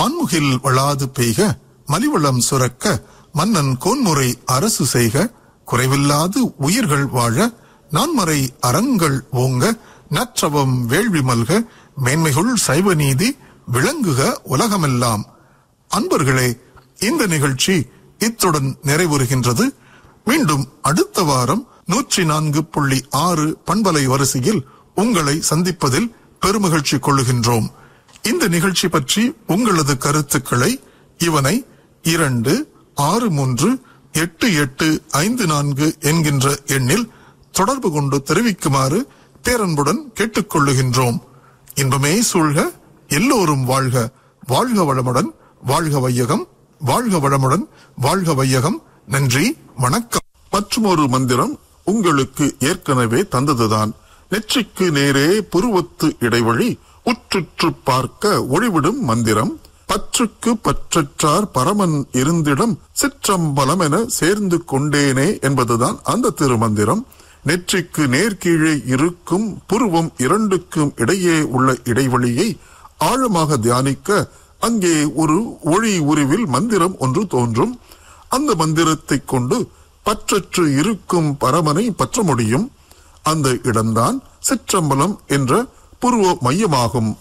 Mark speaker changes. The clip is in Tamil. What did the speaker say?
Speaker 1: வான்முகில் வளாது பெய்க மலிவளம் சுரக்க மன்னன் கோன்முறை அரசு செய்க குறைவில்லாது உயிர்கள் வாழ நான்மறை அறங்கள் ஓங்க நற்றவம் வேள்வி மல்க மேன்மைகுள் சைவ நீதி விளங்குக உலகமெல்லாம் அன்பர்களே இந்த நிகழ்ச்சி இத்துடன் நிறைவுறுகின்றது மீண்டும் அடுத்த வாரம் நூற்றி நான்கு புள்ளி ஆறு பண்பலை வரிசையில் உங்களை சந்திப்பதில் பெருமகிழ்ச்சி கொள்ளுகின்றோம் இந்த நிகழ்ச்சி பற்றி உங்களது கருத்துக்களை இவனை இரண்டு ஆறு மூன்று எட்டு எட்டு ஐந்து நான்கு என்கின்ற எண்ணில் தொடர்பு கொண்டு தெரிவிக்குமாறு பேரன்புடன் கேட்டுக்கொள்ளுகின்றோம் இன்பமே சூழ்க எல்லோரும் வாழ்க வாழ்க வளமுடன் வாழ்க வையகம் வாழ்க வளமுடன் வாழ்க வையகம் நன்றி வணக்கம் மற்றும் ஒரு மந்திரம் உங்களுக்கு ஏற்கனவே தந்ததுதான் நெற்றிக்கு நேரே புருவத்து இடைவழி உற்றுற்று பார்க்க ஒளிவிடும் மந்திரம் பற்றுக்கு பற்றற்றார் பரமன் இருந்திடம் சிற்றம்பலம் என சேர்ந்து கொண்டேனே என்பதுதான் அந்த திருமந்திரம் நெற்றிக்கு நேர்கீழே இருக்கும் புருவம் இரண்டுக்கும் இடையே உள்ள இடைவெளியை ஆழமாக தியானிக்க அங்கே ஒரு ஒளி உருவில் மந்திரம் ஒன்று தோன்றும் அந்த மந்திரத்தை கொண்டு பற்றற்று இருக்கும் பரமனை பற்ற முடியும் அந்த இடம்தான் சிற்றம்பலம் என்ற புருவ மையமாகும்